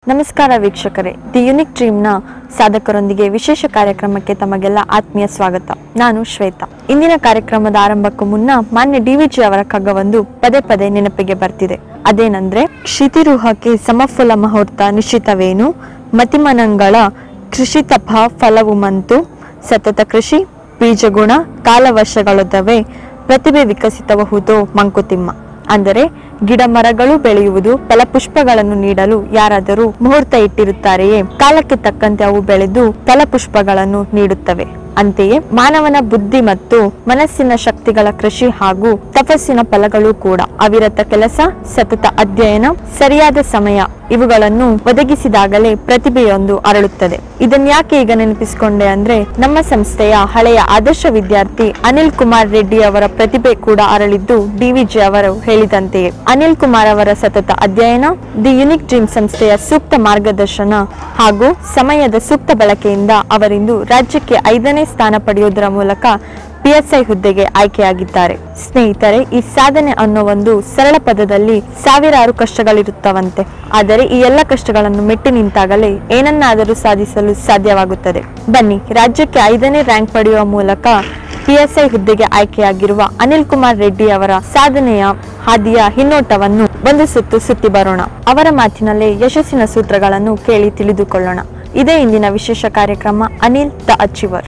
ನಮಸ್ಕಾರ ವೀಕ್ಷಕರೇ the unique ಡ್ರೀಮ್ನ ಸಾಧಕರೊಂದಿಗೆ ವಿಶೇಷ ಕಾರ್ಯಕ್ರಮಕ್ಕೆ ತಮಗೆಲ್ಲ ಆತ್ಮೀಯ ಸ್ವಾಗತ ನಾನು ಶ್ವೇತಾ ಇಂದಿನ ಕಾರ್ಯಕ್ರಮದ ಆರಂಭಕ್ಕೂ ಮುನ್ನ ಮಾನ್ಯ ಡಿವಿಜಿ ಅವರ ಕಗ್ಗವೊಂದು ಪದೇ ಪದೇ ನೆನಪಿಗೆ ಬರ್ತಿದೆ ಅದೇನಂದ್ರೆ ಕ್ಷಿತಿರುಹಕ್ಕೆ ಸಮಫಲ ಮುಹೂರ್ತ ನಿಶ್ಚಿತವೇನು ಮತಿಮನಂಗಳ ಕೃಷಿತಪ ಫಲವು ಮಂತು ಸತತ ಕೃಷಿ ಬೀಜಗುಣ ಕಾಲವಶಗಳೊದ್ದವೇ ಪ್ರತಿಭೆ ವಿಕಸಿತಬಹುದೋ ಮಂಕುತಿಮ್ಮ ಅಂದರೆ ಗಿಡ ಮರಗಳು ಬೆಳೆಯುವುದು ಫಲಪುಷ್ಪಗಳನ್ನು ನೀಡಲು ಯಾರಾದರೂ ಮುಹೂರ್ತ ಇಟ್ಟಿರುತ್ತಾರೆಯೇ ಕಾಲಕ್ಕೆ ತಕ್ಕಂತೆ ಅವು ಬೆಳೆದು ಫಲಪುಷ್ಪಗಳನ್ನು ನೀಡುತ್ತವೆ ಅಂತೆಯೇ ಮಾನವನ ಬುದ್ಧಿ ಮತ್ತು ಮನಸ್ಸಿನ ಶಕ್ತಿಗಳ ಕೃಷಿ ಹಾಗೂ ತಪಸ್ಸಿನ ಫಲಗಳು ಕೂಡ ಅವಿರತ ಕೆಲಸ ಸತತ ಅಧ್ಯಯನ ಸರಿಯಾದ ಸಮಯ ಇವುಗಳನ್ನು ಒದಗಿಸಿದಾಗಲೇ ಪ್ರತಿಭೆಯೊಂದು ಅರಳುತ್ತದೆ ಇದನ್ಯಾಕೆ ಈಗ ನೆನಪಿಸಿಕೊಂಡೆ ಅಂದ್ರೆ ನಮ್ಮ ಸಂಸ್ಥೆಯ ಹಳೆಯ ಆದರ್ಶ ವಿದ್ಯಾರ್ಥಿ ಅನಿಲ್ ಕುಮಾರ್ ರೆಡ್ಡಿ ಅವರ ಪ್ರತಿಭೆ ಕೂಡ ಅರಳಿದ್ದು ಡಿವಿಜಿ ಅವರು ಹೇಳಿದಂತೆಯೇ ಅನಿಲ್ ಕುಮಾರ್ ಅವರ ಸತತ ಅಧ್ಯಯನ ದಿ ಯುನಿಕ್ ಡ್ರೀಮ್ ಸಂಸ್ಥೆಯ ಸೂಕ್ತ ಮಾರ್ಗದರ್ಶನ ಹಾಗೂ ಸಮಯದ ಸೂಕ್ತ ಬಳಕೆಯಿಂದ ಅವರಿಂದು ರಾಜ್ಯಕ್ಕೆ ಐದನೇ ಸ್ಥಾನ ಪಡೆಯುವುದರ ಮೂಲಕ ಪಿಎಸ್ಐ ಹುದ್ದೆಗೆ ಆಯ್ಕೆಯಾಗಿದ್ದಾರೆ ಸ್ನೇಹಿತರೆ ಈ ಸಾಧನೆ ಅನ್ನೋ ಒಂದು ಸರಳ ಪದದಲ್ಲಿ ಸಾವಿರಾರು ಕಷ್ಟಗಳಿರುತ್ತವಂತೆ ಆದರೆ ಈ ಎಲ್ಲ ಕಷ್ಟಗಳನ್ನು ಮೆಟ್ಟಿ ನಿಂತಾಗಲೇ ಏನನ್ನಾದರೂ ಸಾಧಿಸಲು ಸಾಧ್ಯವಾಗುತ್ತದೆ ಬನ್ನಿ ರಾಜ್ಯಕ್ಕೆ ಐದನೇ ರ್ಯಾಂಕ್ ಪಡೆಯುವ ಮೂಲಕ ಪಿಎಸ್ಐ ಹುದ್ದೆಗೆ ಆಯ್ಕೆಯಾಗಿರುವ ಅನಿಲ್ ಕುಮಾರ್ ರೆಡ್ಡಿ ಅವರ ಸಾಧನೆಯ ಹಾದಿಯ ಹಿನ್ನೋಟವನ್ನು ಒಂದು ಸುತ್ತು ಸುತ್ತಿ ಬರೋಣ ಅವರ ಮಾತಿನಲ್ಲೇ ಯಶಸ್ಸಿನ ಸೂತ್ರಗಳನ್ನು ಕೇಳಿ ತಿಳಿದುಕೊಳ್ಳೋಣ ಇದೇ ಇಂದಿನ ವಿಶೇಷ ಕಾರ್ಯಕ್ರಮ Anil the achiever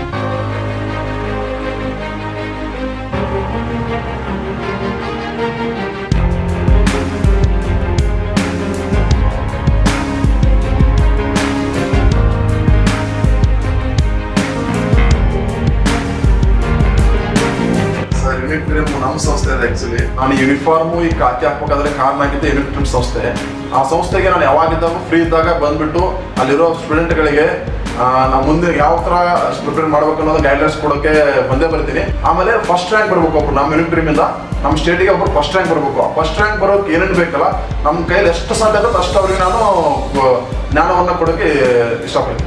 sir Unique Dream ನಮ್ಮ ಸಂಸ್ಥೆ ಇದೆ ಆಕ್ಚುಲಿ ನಾನು ಯೂನಿಫಾರ್ಮು ಈ ಖಾತೆ ಹಾಕ್ಬೇಕಾದ್ರೆ ಕಾರಣ ಆಗಿದ್ದೆ ಯೂನಿಟ್ ಟ್ರಿಮ್ ಸಂಸ್ಥೆ ಆ ಸಂಸ್ಥೆಗೆ ನಾನು ಯಾವಾಗಿದ್ದಾಗ ಫ್ರೀ ಇದ್ದಾಗ ಬಂದ್ಬಿಟ್ಟು ಅಲ್ಲಿರೋ ಸ್ಟೂಡೆಂಟ್ಗಳಿಗೆ ನಾವು ಮುಂದೆ ಯಾವ ಥರ ಪ್ರಿಪೇರ್ ಮಾಡ್ಬೇಕು ಅನ್ನೋದು ಗೈಡ್ಲೈನ್ಸ್ ಕೊಡೋಕೆ ಬಂದೇ ಬರ್ತೀನಿ ಆಮೇಲೆ ಫಸ್ಟ್ ರ್ಯಾಂಕ್ ಬರಬೇಕು ಒಬ್ರು ನಮ್ಮ ಯೂನಿಟ್ ಟ್ರೀಮಿಂದ ನಮ್ಮ ಸ್ಟೇಟಿಗೆ ಒಬ್ರು ಫಸ್ಟ್ ರ್ಯಾಂಕ್ ಬರಬೇಕು ಫಸ್ಟ್ ರ್ಯಾಂಕ್ ಬರೋಕೆ ಏನೇನು ಬೇಕಲ್ಲ ನಮ್ಮ ಕೈಯಲ್ಲಿ ಎಷ್ಟು ಸಾಧ್ಯ ಆಗುತ್ತೆ ಅಷ್ಟು ಅವ್ರಿಗೆ ನಾನು ಆ, ಜ್ಞಾನವನ್ನು ಕೊಡೋಕೆ ಇಷ್ಟಪಡ್ತೀನಿ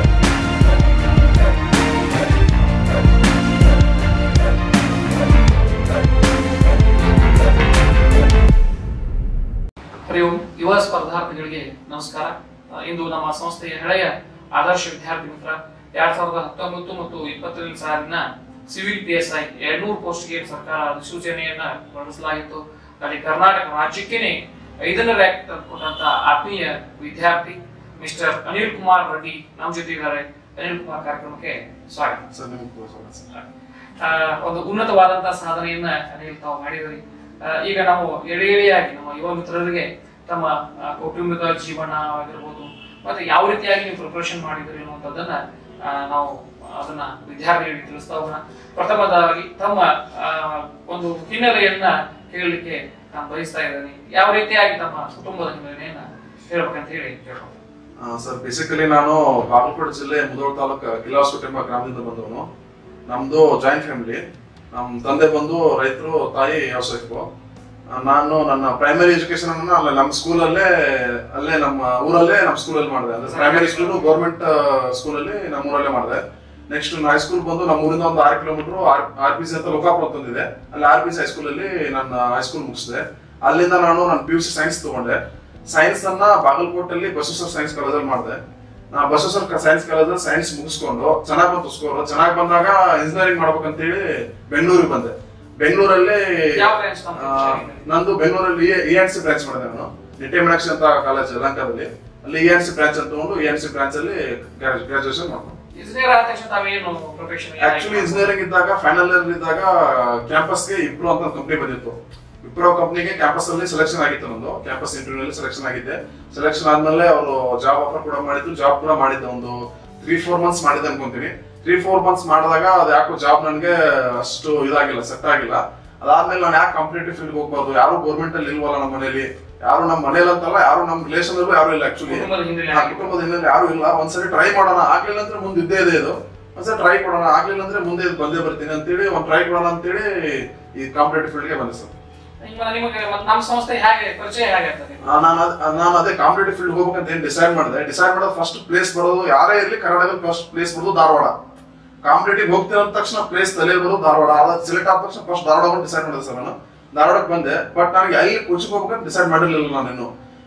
ಹರಿ ಓಂ ಯುವ ಸ್ಪರ್ಧಾರ್ಥಿಗಳಿಗೆ ನಮಸ್ಕಾರ ಆ, ಇಂದು ನಮ್ಮ ಸಂಸ್ಥೆಯ ಹಳೆಯ ಆದರ್ಶ ವಿದ್ಯಾರ್ಥಿ ಮಿತ್ರ ಎರಡ್ ಸಾವಿರದ ಹತ್ತೊಂಬತ್ತು ಮತ್ತು ಇಪ್ಪತ್ತನೇ ಸಾಲಿನ ಸಿವಿಲ್ ಪಿ ಎಸ್ ಐ ಎರಡ್ನೂರು ಪೋಸ್ಟ್ಗೆ ಸರ್ಕಾರ ಅಧಿಸೂಚನೆಯನ್ನ ಹೊರಡಿಸಲಾಗಿತ್ತು ಅಲ್ಲಿ ಕರ್ನಾಟಕ ರಾಜ್ಯಕ್ಕೇನೆ ಐದನೇ ರ್ಯಾಂಕ್ ತಂದುಕೊಟ್ಟಂತ ಆತ್ಮೀಯ ವಿದ್ಯಾರ್ಥಿ ಮಿಸ್ಟರ್ ಅನಿಲ್ ಕುಮಾರ್ ರೆಡ್ಡಿ ನಮ್ಮ ಜೊತೆ ಇದ್ದಾರೆ ಅನಿಲ್ ಕುಮಾರ್ ಕಾರ್ಯಕ್ರಮಕ್ಕೆ ಸ್ವಾಗತ ಸರ್ ನಿಮಗೆ ಸರ್ ಆ, ಒಂದು ಉನ್ನತವಾದಂತಹ ಸಾಧನೆಯನ್ನ ಅನಿಲ್ ತಾವು ಮಾಡಿದ್ರಿ ಆ, ಈಗ ನಾವು ಎಳೆ ಎಳೆಯಾಗಿ ನಮ್ಮ ಯುವ ಮಿತ್ರರಿಗೆ ತಮ್ಮ ಆ, ಕೌಟುಂಬಿಕ ಜೀವನ ಆಗಿರ್ಬೋದು ಮತ್ತೆ ಯಾವ ರೀತಿಯಾಗಿ ನೀವು ಪ್ರಿಪರೇಷನ್ ಮಾಡಿದ್ರಿ ಅನ್ನುವಂಥದ್ದನ್ನ ಆ, ನಾವು ಅದನ್ನ ವಿದ್ಯಾರ್ಥಿಗಳಿಗೆ ತಿಳಿಸ್ತಾ ಹೋಗೋಣ ಪ್ರಥಮದಾಗಿ ತಮ್ಮ ಆ, ಒಂದು ಹಿನ್ನೆಲೆಯನ್ನ ಕೇಳಲಿಕ್ಕೆ ನಾನು ಬಯಸ್ತಾ ಇದ್ದೇನೆ ಯಾವ ರೀತಿಯಾಗಿ ತಮ್ಮ ಕುಟುಂಬದ ಹಿನ್ನೆಲೆಯನ್ನ ಹೇಳ್ಬೇಕಂತ ಹೇಳಿ ಕೇಳೋಣ ಸರ್ ಬೇಸಿಕಲಿ ನಾನು ಬಾಗಲಕೋಟೆ ಜಿಲ್ಲೆ ಮುಧೋಳ ತಾಲೂಕು ಕಿಲಾಸ್ಕೋಟೆ ಎಂಬ ಗ್ರಾಮದಿಂದ ಬಂದವನು ನಮ್ದು ಜಾಯಿಂಟ್ ಫ್ಯಾಮಿಲಿ ನಮ್ಮ ತಂದೆ ಬಂದು ರೈತರು ತಾಯಿ ವ್ಯವಸಾಯಿಕರು ಆ, ನಾನು ನನ್ನ ಪ್ರೈಮರಿ ಎಜುಕೇಶನ್ ಅನ್ನ ಅಲ್ಲೇ ನಮ್ಮ ಸ್ಕೂಲಲ್ಲೇ ಅಲ್ಲೇ ನಮ್ಮ ಊರಲ್ಲೇ ನಮ್ಮ ಸ್ಕೂಲಲ್ಲಿ ಮಾಡಿದೆ ಅಂದ್ರೆ ಪ್ರೈಮರಿ ಸ್ಕೂಲ್ ಗೌರ್ಮೆಂಟ್ ಸ್ಕೂಲಲ್ಲಿ ನಮ್ಮ ಊರಲ್ಲೇ ಮಾಡಿದೆ ನೆಕ್ಸ್ಟ್ ಹೈ ಸ್ಕೂಲ್ ಬಂದು ನಮ್ಮ ಊರಿಂದ ಒಂದು ಆರು ಕಿಲೋಮೀಟರ್ ಆರ್ ಪಿ ಸಿ ಅಂತ ಲೋಕಾಪುರ ತಂದಿದೆ ಅಲ್ಲಿ ಆರ್ ಪಿ ಸಿ ಹೈಸ್ಕೂಲಲ್ಲಿ ನನ್ನ ಹೈಸ್ಕೂಲ್ ಮುಗಿಸಿದೆ ಅಲ್ಲಿಂದ ನಾನು ನನ್ನ ಪಿ ಯು ಸಿ ಸೈನ್ಸ್ ತಗೊಂಡೆ ಸೈನ್ಸ್ ಅನ್ನ ಬಾಗಲಕೋಟೆಯಲ್ಲಿ ಬಸವೇಶ್ವರ ಸೈನ್ಸ್ ಕಾಲೇಜಲ್ಲಿ ಮಾಡಿದೆ ನಾ ಬಸವೇಶ್ವರ ಸೈನ್ಸ್ ಕಾಲೇಜಲ್ಲಿ ಸೈನ್ಸ್ ಮುಗಿಸ್ಕೊಂಡು ಚೆನ್ನಾಗಿ ಬಂತು ಸ್ಕೋರ್ ಚೆನ್ನಾಗಿ ಬಂದಾಗ ಇಂಜಿನಿಯರಿಂಗ್ ಮಾಡ್ಬೇಕಂತೇಳಿ ಬೆಂಗಳೂರಿಗೆ ಬಂದೆ ಬೆಂಗಳೂರಲ್ಲಿ ಯಾವ ಬ್ರಾಂಚ್ ಆ, ನಂದು ಬೆಂಗಳೂರಲ್ಲಿ ಇ ಎನ್ ಸಿ ಬ್ರಾಂಚ್ ಮಾಡಿದೆ ನಾನು ನಿಟ್ಟೆ ಮೀನಾಕ್ಷಿ ಅಂತ ಕಾಲೇಜ್ ಯಲಹಂಕದಲ್ಲಿ ಅಲ್ಲಿ ಇ ಎನ್ ಸಿ ಬ್ರಾಂಚ್ ಅಂತ ತಗೊಂಡು ಇ ಎನ್ ಸಿ ಬ್ರಾಂಚ್ ಅಲ್ಲಿ ಗ್ರಾಜುಯೇಷನ್ ಮಾಡ್ಕೊಂಡು ಇಂಜಿನಿಯರ್ ಆದ ತಕ್ಷಣ ತಾವೇನು ಪ್ರೊಫೆಷನ್ ಆಕ್ಚುಲಿ ಇಂಜಿನಿಯರಿಂಗ್ ಇದ್ದಾಗ ಫೈನಲ್ ಇಯರ್ ಇದ್ದಾಗ ಕ್ಯಾಂಪಸ್ಗೆ ಇಪ್ರೋ ಅಂತ ಕಂಪ್ನಿ ಬಂದಿತ್ತು ವಿಪ್ರೋ ಕಂಪ್ನಿಗೆ ಕ್ಯಾಂಪಸ್ ಅಲ್ಲಿ ಸೆಲೆಕ್ಷನ್ ಆಗಿತ್ತು ನಂದು ಕ್ಯಾಂಪಸ್ ಇಂಟರ್ವ್ಯೂ ಅಲ್ಲಿ ಸೆಲೆಕ್ಷನ್ ಆಗಿದ್ದೆ ಸೆಲೆಕ್ಷನ್ ಆದ್ಮೇಲೆ ಅವರು ಜಾಬ್ ಆಫರ್ ಕೂಡ ಮಾಡಿದ್ದು ಜಾಬ್ ಕೂಡ ಮಾಡಿದ್ದೆ ಒಂದು ತ್ರೀ ಫೋರ್ ಮಂತ್ಸ್ ಮಾಡಿದ್ದೆ ಅನ್ಕೊಂತೀನಿ ತ್ರೀ ಫೋರ್ ಮಂತ್ಸ್ ಮಾಡಿದಾಗ ಅದು ಯಾಕೋ ಜಾಬ್ ನನಗೆ ಅಷ್ಟು ಇದಾಗಿಲ್ಲ ಸೆಟ್ ಆಗಿಲ್ಲ ಅದಾದ್ಮೇಲೆ ನಾನು ಯಾಕೆ ಕಾಂಪಿಟೇಟಿವ್ ಫೀಲ್ಡ್ ಹೋಗ್ಬಾರ್ದು ಯಾರು ಗೌರ್ಮೆಂಟ್ ಅಲ್ಲಿ ಇಲ್ವಲ್ಲ ನಮ್ಮ ಮನೇಲಿ ಯಾರು ನಮ್ಮ ಮನೇಲಿ ಅಂತಲ್ಲ ಯಾರು ನಮ್ಮ ರಿಲೇಷನ್ ಯಾರು ಇಲ್ಲ ಆಕ್ಚುಲಿ ಕುಟುಂಬದ ಹಿನ್ನೆಲೆ ಆ ಕುಟುಂಬದ ಹಿನ್ನೆಲೆ ಯಾರು ಇಲ್ಲ ಒಂದ್ಸರಿ ಟ್ರೈ ಮಾಡೋಣ ಆಗ್ಲಿಲ್ಲ ಅಂದ್ರೆ ಮುಂದೆ ಇದ್ದೇ ಇದೆ ಇದು ಒಂದ್ಸರಿ ಟ್ರೈ ಕೊಡೋಣ ಆಗ್ಲಿಲ್ಲ ಅಂದ್ರೆ ಮುಂದೆ ಇದು ಬಂದೇ ಬರ್ತೀನಿ ಅಂತೇಳಿ ಒಂದ್ ಟ್ರೈ ಕೊಡೋಣ ಅಂತೇಳಿ ಈ ಕಾಂಪಿಟೇಟಿವ್ ಫೀಲ್ಡ್ಗೆ ಬಂದೆ ಸರ್ ಈಗ ನಿಮಗೆ ಮತ್ತೆ ನಮ್ಮ ಸಂಸ್ಥೆ ಹೇಗೆ ಪರಿಚಯ ಹೇಗೆ ಆಗ್ತದೆ ನಾನು ನಾನು ಅದೇ ಕಾಂಪಿಟೇಟಿವ್ ಫೀಲ್ಡ್ ಹೋಗ್ಬೇಕಂತ ಏನ್ ಡಿಸೈಡ್ ಮಾಡಿದೆ ಡಿಸೈಡ್ ಮಾಡೋದು ಫಸ್ಟ್ ಪ್ಲೇಸ್ ಬರೋದು ಯಾರೇ ಇರ್ಲಿ ಕರ್ನಾಟಕದಲ್ಲಿ ಫಸ್ಟ್ ಪ್ಲೇಸ್ ಬರೋದು ಧಾರವಾಡ ಕಾಂಪಿಟೇಟಿವ್ ಹೋಗ್ತೀನಿ ಅಂದ ತಕ್ಷಣ ಪ್ಲೇಸ್ ತಲೆ ಬರೋದು ಧಾರವಾಡ ಅದ ಸೆಲೆಕ್ಟ್ ಆದ ತಕ್ಷಣ ಫಸ್ಟ್ ಧಾರವಾಡ ಡಿಸೈಡ್ ಮಾಡಿದೆ ಸರ್ ನಾನು ಧಾರವಾಡಕ್ಕೆ ಬಂದೆ ಬಟ್ ನನಗೆ ಎಲ್ಲಿ ಕೋಚಿಂಗ್ ಹೋಗ್ಬೇಕಂತ ಡಿಸೈಡ್ ಮಾಡಿರ್ಲಿಲ್ಲ ನಾನು ಇನ್ನು